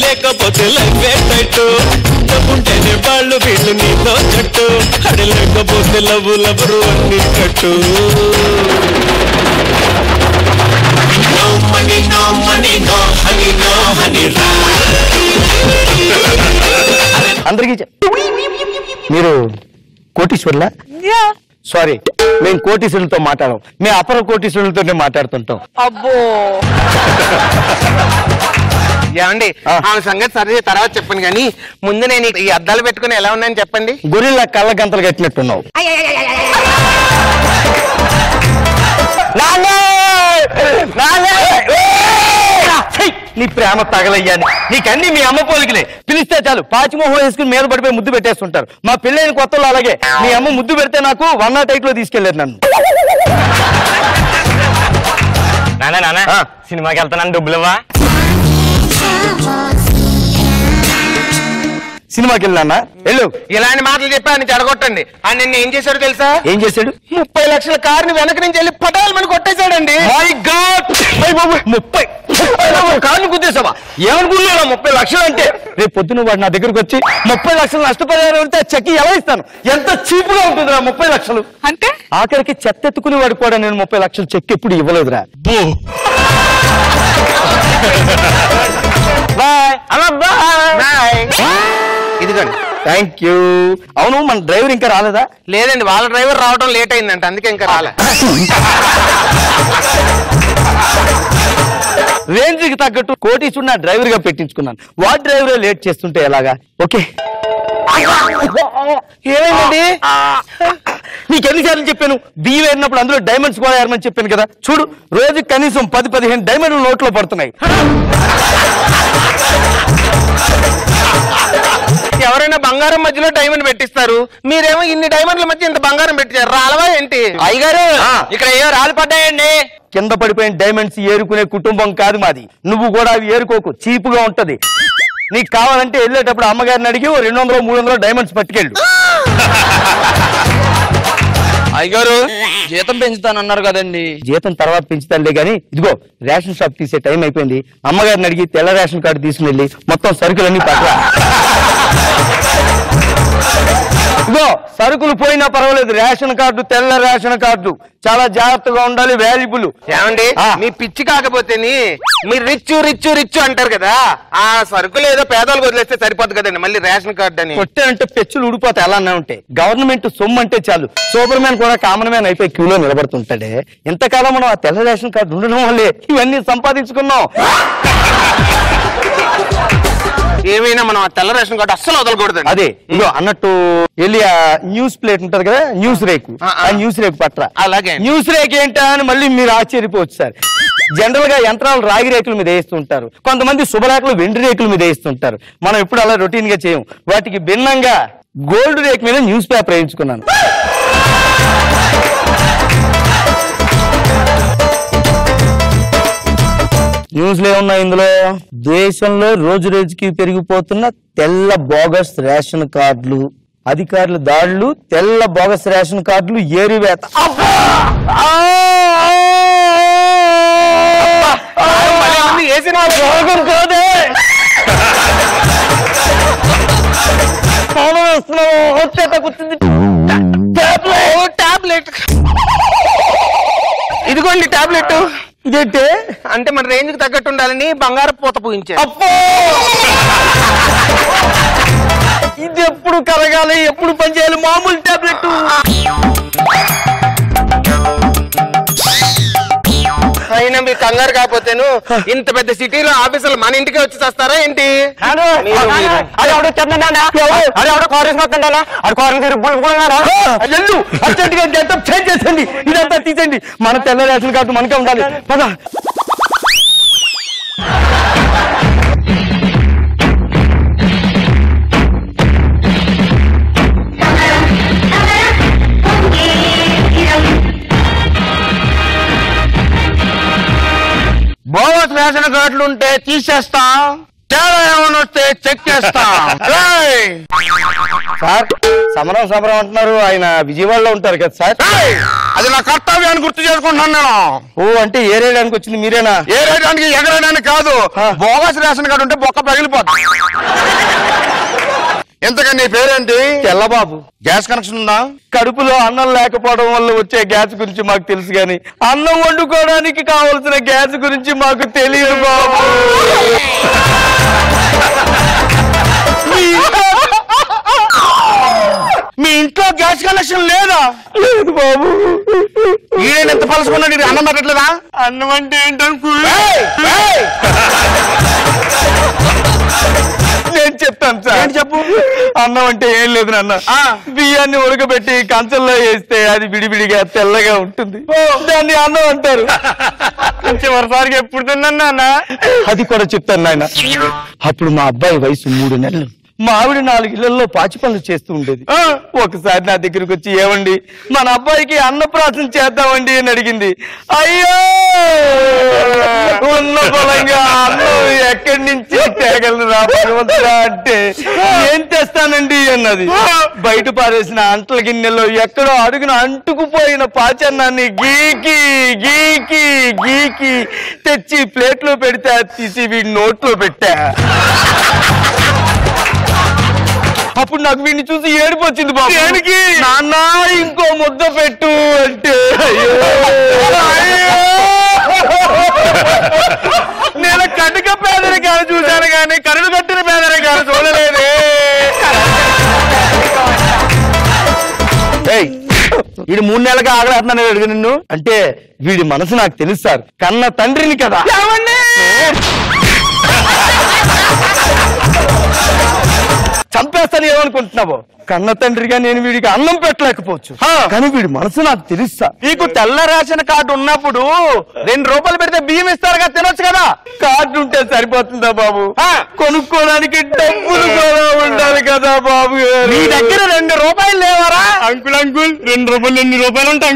లేకపోతే లైఫే టైట్ డబ్బుంటేనే వాళ్ళు వీళ్ళు నీతో జట్టు అడి లేకపోతే లవ్వు లవరు అన్ని కట్టు No money, no money, no honey, no honey, రా. అందరికీ చె- మీరు కోటీశ్వర్లా సారీ మేము కోటీశ్వరులతో మాట్లాడం మేము అపర కోటీశ్వరులతోనే మాట్లాడుతుంటాం అబ్బో ఏమండి ఆ. ఆమె సంగతి సరే తర్వాత చెప్పండి కానీ ముందు నేను ఈ అద్దాలు పెట్టుకుని ఎలా ఉన్నాయని చెప్పండి గొరిల్లా కళ్ళ గంతలు కట్టినట్టున్నావు నాన్నే! నాన్నే! ఛీ! నీ ప్రేమ తగలయ్యాని నీకన్నీ మీ అమ్మ పోలికలే పిలిస్తే చాలు పాచిమోహం వేసుకుని మీద పడిపోయి ముద్దు పెట్టేస్తుంటారు మా పెళ్ళైన కొత్తలో అలాగే మీ అమ్మ ముద్దు పెడితే నాకు వన్ నాట్ ఎయిట్ లో తీసుకెళ్లారు నన్ను నానా నానా ఆ. సినిమాకి వెళ్తానని డబ్బులు ఇవ్వా సినిమాకి వెళ్ళానా వెళ్ళు ఇలాంటి మాటలు చెప్పి ఆయన చెడగొట్టండి ఆయన నిన్న ఏం చేశాడో తెలుసా ఏం చేశాడు ముప్పై లక్షల కారుని వెనక నుంచి వెళ్ళి పటాలు మనకు కొట్టేశాడండి మై గాడ్ ముప్పై కాళ్ళు గుద్దేసావా ఏమనుకున్నావు ముప్పై లక్షలు అంటే రేపు పొద్దున వాడు నా దగ్గరకు వచ్చి ముప్పై లక్షలు నష్టపరిహారం అంటే ఆ చెక్ ఎలా ఇస్తాను ఎంత చీప్ గా ఉంటుందిరా ముప్పై లక్షలు అంటే ఆఖరికి చెత్త ఎత్తుకుని వాడు కూడా నేను ముప్పై లక్షలు చెక్ ఎప్పుడు ఇవ్వలేదురా బాయ్ బాయ్. ఇదిగోండి థ్యాంక్ యూ అవును మన డ్రైవర్ ఇంకా రాలేదా లేదండి వాళ్ళ డ్రైవర్ రావడం లేట్ అయిందంట అందుకే ఇంకా రాలే రేంజ్ కి తగ్గట్టు కోటీసుడు నా డ్రైవర్ గా పెట్టించుకున్నాను వాడు డ్రైవర్ లేట్ చేస్తుంటే ఎలాగా ఓకే ఏమైందండి నీకు ఎన్నిసార్లు చెప్పాను బియ్యం వేరినప్పుడు అందులో డైమండ్స్ కూడా ఏరమని చెప్పాను కదా చూడు రోజు కనీసం పది పదిహేను డైమండ్లు నోట్లో పడుతున్నాయి ఎవరైనా బంగారం మధ్యలో డైమండ్ పెట్టిస్తారు మీరేమో ఇన్ని డైమండ్ల మధ్య ఇంత బంగారం పెట్టారు రాలవా ఏంటి అయ్యగారు ఆ. ఇక్కడ ఏం రాళ్ళు పడ్డాయండి కింద పడిపోయిన డైమండ్స్ ఏరుకునే కుటుంబం కాదు మాది నువ్వు కూడా అవి ఏరుకోకు చీపుగా ఉంటది నీకు కావాలంటే వెళ్ళేటప్పుడు అమ్మగారిని అడిగి ఓ రెండు వందలు మూడు వందలు డైమండ్స్ పట్టుకెళ్ళు అయ్యగారు జీతం పెంచుతానన్నారు కదండి జీతం తర్వాత పెంచుతానులే కానీ ఇదిగో రేషన్ షాప్ తీసే టైం అయిపోయింది అమ్మగారిని అడిగి తెల్ల రేషన్ కార్డు తీసుకుని వెళ్ళి మొత్తం సరుకులన్నీ పట్ల ఇదిగో సరుకులు పోయినా పర్వాలేదు రేషన్ కార్డు తెల్ల రేషన్ కార్డు చాలా జాగ్రత్తగా ఉండాలి వాల్యుబుల్ ఏమండి ఆ. మీ పిచ్చి కాకపోతేని మీరు రిచ్ రిచ్ రిచ్ అంటారు కదా ఆ సరుకులు ఏదో పేదలకు వదిలేస్తే సరిపోదు కదండి మళ్ళీ రేషన్ కార్డు అని కొట్టానంటే పెచ్చులు ఊడిపోతాయి అలానే ఉంటాయి గవర్నమెంట్ సొమ్ము అంటే చాలు సూపర్ మ్యాన్ కూడా కామన్ మ్యాన్ అయిపోయి క్యూలో నిలబడుతుంటాడే ఇంతకాలం మనం ఆ తెల్ల రేషన్ కార్డు ఉండడం వల్లే ఇవన్నీ సంపాదించుకున్నాం ఏమైనా మనం ఆ తెల్ల రేషన్ కార్డు అస్సలు వదలకూడదండి అదే ఇదిగో అన్నట్టు వెళ్ళి ఆ న్యూస్ ప్లేట్ ఉంటది కదా న్యూస్ రేకు ఆ, ఆ. ఆ న్యూస్ రేకు పట్ల అలాగే. న్యూస్ రేక్ ఏంటా అని మళ్ళీ మీరు ఆశ్చర్యపోవచ్చు సార్ జనరల్ గా యంత్రాలు రాగి రేకుల మీద వేస్తుంటారు కొంతమంది శుభరేఖలు వెండి రేకుల మీద వేస్తుంటారు మనం ఎప్పుడు అలా రొటీన్ గా చేయం వాటికి భిన్నంగా గోల్డ్ రేక్ మీద న్యూస్ పేపర్ వేయించుకున్నాను న్యూస్ లో ఏమున్నాయి ఇందులో దేశంలో రోజు రోజుకి పెరిగిపోతున్న తెల్ల బోగస్ రేషన్ కార్డులు అధికారుల దాడులు తెల్ల బోగస్ రేషన్ కార్డులు ఏరివేత అబ్బా! ఆ! మళ్ళీ ఉంది, ఏ సినిమా భోగం కాదే ప్రాణం వేస్తున్నావు. వచ్చేట కూర్చుంది. టాబ్లెట్. టాబ్లెట్ ఇదిగోండి టాబ్లెట్ ఇదేంటే అంటే మన రేంజ్ కి తగ్గట్టు ఉండాలని బంగారు పూత పూయించారు అప్పో ఇది ఎప్పుడు కరగాలి ఎప్పుడు పనిచేయాలి మామూలు టాబ్లెట్ అయినా మీరు కంగారు కాకపోతేను ఇంత పెద్ద సిటీలో ఆఫీసులు మన ఇంటికి వచ్చి వస్తారా ఏంటి మీరు- మీరు- ఎల్లు అర్జెంటుగా ఇదంతా చేంజ్ చేసండి ఇదంతా తీసండి మన తెల్ల రేషన్ కార్డు మనకే ఉండాలి పద బోగస్ రేషన్ కార్డులు ఉంటే తీసేస్తాం తేడా ఏమైనా వస్తే చెక్ చేస్తాం రేయ్! సార్ సమరం సమరం అంటున్నారు ఆయన విజయవాడలో ఉంటారు కదా సార్ రేయ్! అది నా కర్తవ్యాన్ని గుర్తు చేసుకుంటున్నాను నేను ఓ అంటే ఏ రేయడానికి వచ్చింది మీరేనా ఏ రేయడానికి ఎగరడానికి కాదు బోగస్ రేషన్ కార్డు ఉంటే బొక్క పగిలిపోతుంది ఎంతగా నీ పేరేంటి తెల్లబాబు గ్యాస్ కనెక్షన్ ఉందా కడుపులో అన్నం లేకపోవడం వల్ల వచ్చే గ్యాస్ గురించి మాకు తెలుసు కానీ అన్నం వండుకోవడానికి కావలసిన గ్యాస్ గురించి మాకు తెలియదు బాబు మీ ఇంట్లో గ్యాస్ కనెక్షన్ లేదా లేదు బాబు ఈయన ఎంత పలసుకున్నాడు ఇది అన్నం పెట్టట్లేదా అన్నం అంటే ఏంటనుకో ఏయ్! ఏయ్! నేను చెప్తాను సార్ ఏంటి చెప్పు? అన్నం అంటే ఏం లేదు నాన్న ఆ. బియ్యాన్ని ఉడకబెట్టి కంచంలో వేస్తే అది విడివిడిగా తెల్లగా ఉంటుంది దాన్ని అన్నం అంటారు చివరిసారికి ఎప్పుడు తిన్నాను నాన్న అది కూడా చెప్తాను నాయన అప్పుడు మా అబ్బాయి వయసు మూడు నెలలు మా ఆవిడ నాలుగు ఇళ్లలో పాచి పనులు చేస్తూ ఉండేది ఒకసారి నా దగ్గరికి వచ్చి ఏమండి మన అబ్బాయికి అన్నప్రాసం చేద్దామండి అని అడిగింది అయ్యో ఉన్న పొలంగా అన్నం ఎక్కడి నుంచి తేగలను రా భగవంతుడా అంటే ఏం తెస్తానండి అన్నది బయట పారేసిన అంటల గిన్నెలో ఎక్కడో అడుగున అంటుకుపోయిన పాచన్నాన్ని గీకి గీకి గీకి తెచ్చి ప్లేట్లో పెడితే అది తీసి వీడి నోట్లో పెట్టా అప్పుడు నాకు వీడిని చూసి ఏడుపు వచ్చింది బాబు దేనికి? నాన్న ఇంకో ముద్ద పెట్టు అంటే అయ్యో. నేను కటుక పేదరికాలు చూశాను కానీ కరుడు కట్టిన పేదరికాలు చూడలేదే ఏయ్, వీడు మూడు నెలలుగా ఆగలేస్తున్నాను అడిగి నిన్ను అంటే వీడి మనసు నాకు తెలుసు సార్ కన్న తండ్రిని కదా చంపేస్తాను ఏమనుకుంటున్నావు కన్న తండ్రిగా నేను వీడికి అన్నం పెట్టలేకపోవచ్చు కానీ వీడి మనసు నాకు తెలుసా నీకు తెల్ల రేషన్ కార్డు ఉన్నప్పుడు రెండు రూపాయలు పెడితే బియ్యం ఇస్తారుగా తినొచ్చు కదా కార్డు ఉంటే సరిపోతుందా బాబు కొనుక్కోడానికి డబ్బులు కూడా ఉండాలి కదా బాబు నీ దగ్గర రెండు రూపాయలు లేవరా అంకుల్ అంకుల్ రెండు రూపాయలు ఎన్ని రూపాయలు ఉంటాయి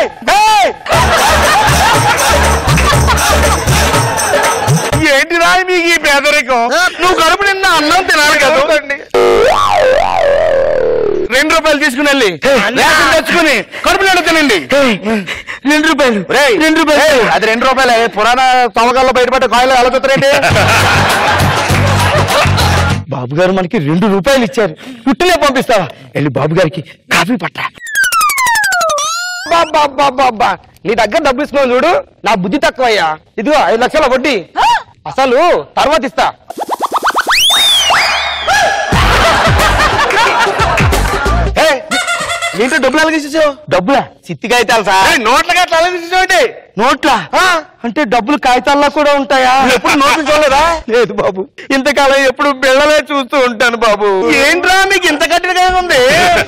ఏంటి రా మీకు ఈ పేదరికం నువ్వు కడుపు నిండా అన్నం తినాలి కదా రెండు రూపాయలు తీసుకుని వెళ్ళి రేషన్ తెచ్చుకుని కడుపు నిండా తినండి రెండు రూపాయలు రెండు రూపాయలు అది రెండు రూపాయలే పురాణ తవ్వకాల్లో బయటపడ్డ కాయలు ఎలా చూస్తారండి బాబు గారు మనకి రెండు రూపాయలు ఇచ్చారు పుట్టినే పంపిస్తావా వెళ్ళి బాబు గారికి కాఫీ పట్టా బాబా నీ దగ్గర డబ్బు ఇస్తున్నావు చూడు నా బుద్ధి తక్కువయ్యా ఇదిగో ఐదు లక్షల వడ్డీ అసలు తర్వాత ఇస్తా ఏంటో డబ్బులు అలాగే ఇచ్చేసావు డబ్బులా చిత్తి కాగితాలు సార్ నోట్ల కాగితాలు తీసేసేవాడి నోట్లా అంటే డబ్బులు కాగితాల్లో కూడా ఉంటాయా ఎప్పుడు నోట్లు చూడలేదా లేదు బాబు ఇంతకాలం ఎప్పుడు బిళ్ళలే చూస్తూ ఉంటాను బాబు ఏంట్రా మీకు ఇంత కఠినగా ఉంది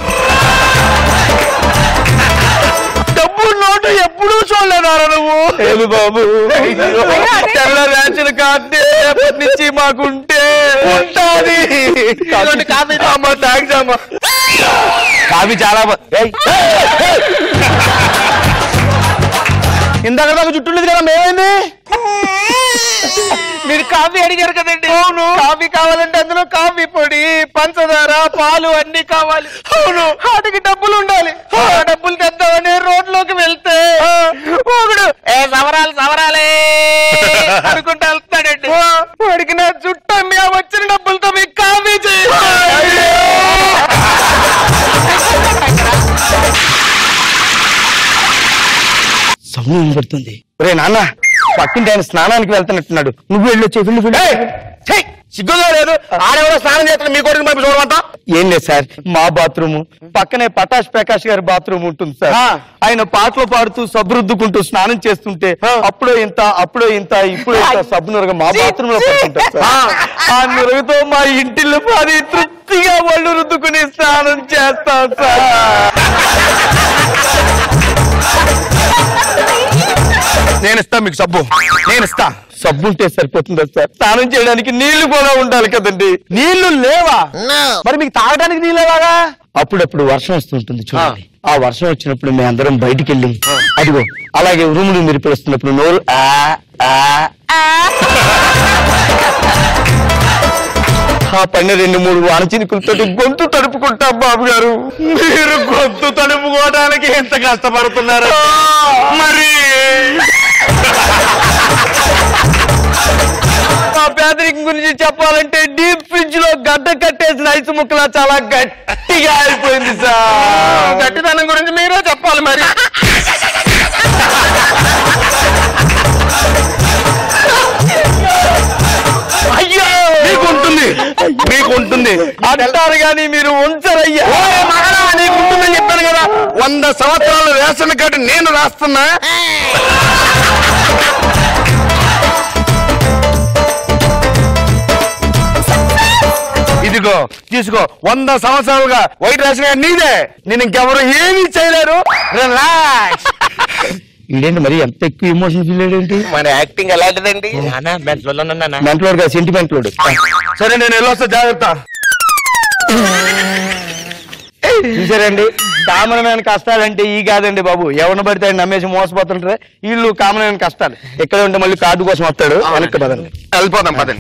డబ్బు నోటు ఎప్పుడూ చూడలేదా నువ్వు లేదు బాబు తెల్ల రేషన్ కార్డు ఎప్పటి నుంచి మాకుంటే ఉంటాది కాఫీ అమ్మా థ్యాంక్స్ అమ్మా కాఫీ చాలా బా- ఏయ్. ఇందాక దాకా జుట్టు ఉండేది కదా మేమైంది మీరు కాఫీ అడిగారు కదండి అవును కాఫీ కావాలంటే అందులో కాఫీ పొడి పంచదార పాలు అన్ని కావాలి అవును వాటికి డబ్బులు ఉండాలి ఆ డబ్బులు తెద్దామని రోడ్లోకి వెళ్తే ఒకడు ఏ సవరాలు సవరాలే అనుకుంటా వెళ్తాడండి వాడికి నా జుట్టు అమ్మి ఆ వచ్చిన డబ్బులతో మీకు కాఫీ చేయాలి సమయం పడుతుంది రే నాన్న పక్కింటి ఆయన స్నానానికి వెళ్తున్నట్టున్నాడు నువ్వు వెళ్ళొచ్చే వెళ్ళు వెళ్ళు సిగ్గుగా లేదు ఆడెవరో స్నానం చేస్తున్నా మీ కొడుకుని పంపి చూడమంటా ఏం లేదు సార్ మా బాత్రూమ్ పక్కనే పటాష్ ప్రకాష్ గారి బాత్రూమ్ ఉంటుంది సార్ ఆయన పాటలు పాడుతూ సబ్బు రుద్దుకుంటూ స్నానం చేస్తుంటే అప్పుడో ఇంత అప్పుడో ఇంత ఇప్పుడు ఇంత సబ్బు నురగ మా బాత్రూమ్ లో పడుతుంటారు సార్ ఆ నురగతో మా ఇంటిల్లు పాది తృప్తిగా ఒళ్ళు రుద్దుకుని స్నానం చేస్తాం సార్ నేను ఇస్తా మీకు సబ్బు నేను ఇస్తా సబ్బు ఉంటే సరిపోతుందా సార్ స్నానం చేయడానికి నీళ్లు కూడా ఉండాలి కదండి నీళ్లు లేవా మరి మీకు తాగడానికి నీళ్ళు ఎలాగా అప్పుడప్పుడు వర్షం వస్తుంటుంది చూడండి ఆ వర్షం వచ్చినప్పుడు మేము అందరం బయటికి వెళ్ళి అదిగో అలాగే ఉరుములు మీరు పిలుస్తున్నప్పుడు నోరు ఆ, ఆ, ఆ. ఆ పైన రెండు మూడు వానచినుకులతో గొంతు తడుపుకుంటా బాబు గారు మీరు గొంతు తడుపుకోవడానికి ఎంత కష్టపడుతున్నారు మరి ఆ పేదరికం గురించి చెప్పాలంటే డీప్ ఫ్రిడ్జ్ లో గడ్డ కట్టేసిన ఐసు ముక్కలా చాలా గట్టిగా అయిపోయింది సార్ గట్టిదనం గురించి మీరే చెప్పాలి మరి అయ్యో మీకు ఉంటుంది మీకు ఉంటుంది అంటారు కానీ మీరు ఉంచరయ్యా ఓయ్ మగడా, నీకు ఉంటుందని చెప్పాను కదా వంద సంవత్సరాల రేషన్ కార్డు నేను రాస్తున్నా ఇదిగో తీసుకో వంద సంవత్సరాలుగా వైట్ రేషన్ కార్డు నీదే నేను ఇంకెవరు ఏమీ చేయలేరు రిలాక్స్ ఇదేంటి మరి ఎంత ఎక్కువ ఎమోషన్ ఫీల్ అయ్యేంటి మన యాక్టింగ్ ఎలాంటిదండి నాన్న బెంట్లో ఉన్నాను నాన్న మెంటలోడు కాదు సెంటిమెంట్ లోడు సరే నేను వెళ్ళొస్తా జాగ్రత్త చూసారండి కామనమైన కష్టాలంటే ఈ కాదండి బాబు ఎవరిని పడితే ఆయన నమ్మేసి మోసపోతుంటారు వీళ్ళు కామనమైన కష్టాలు ఎక్కడ ఉంటే మళ్ళీ కార్డు కోసం వస్తాడు వెనక్కి పదండి వెళ్ళిపోదాం పదండి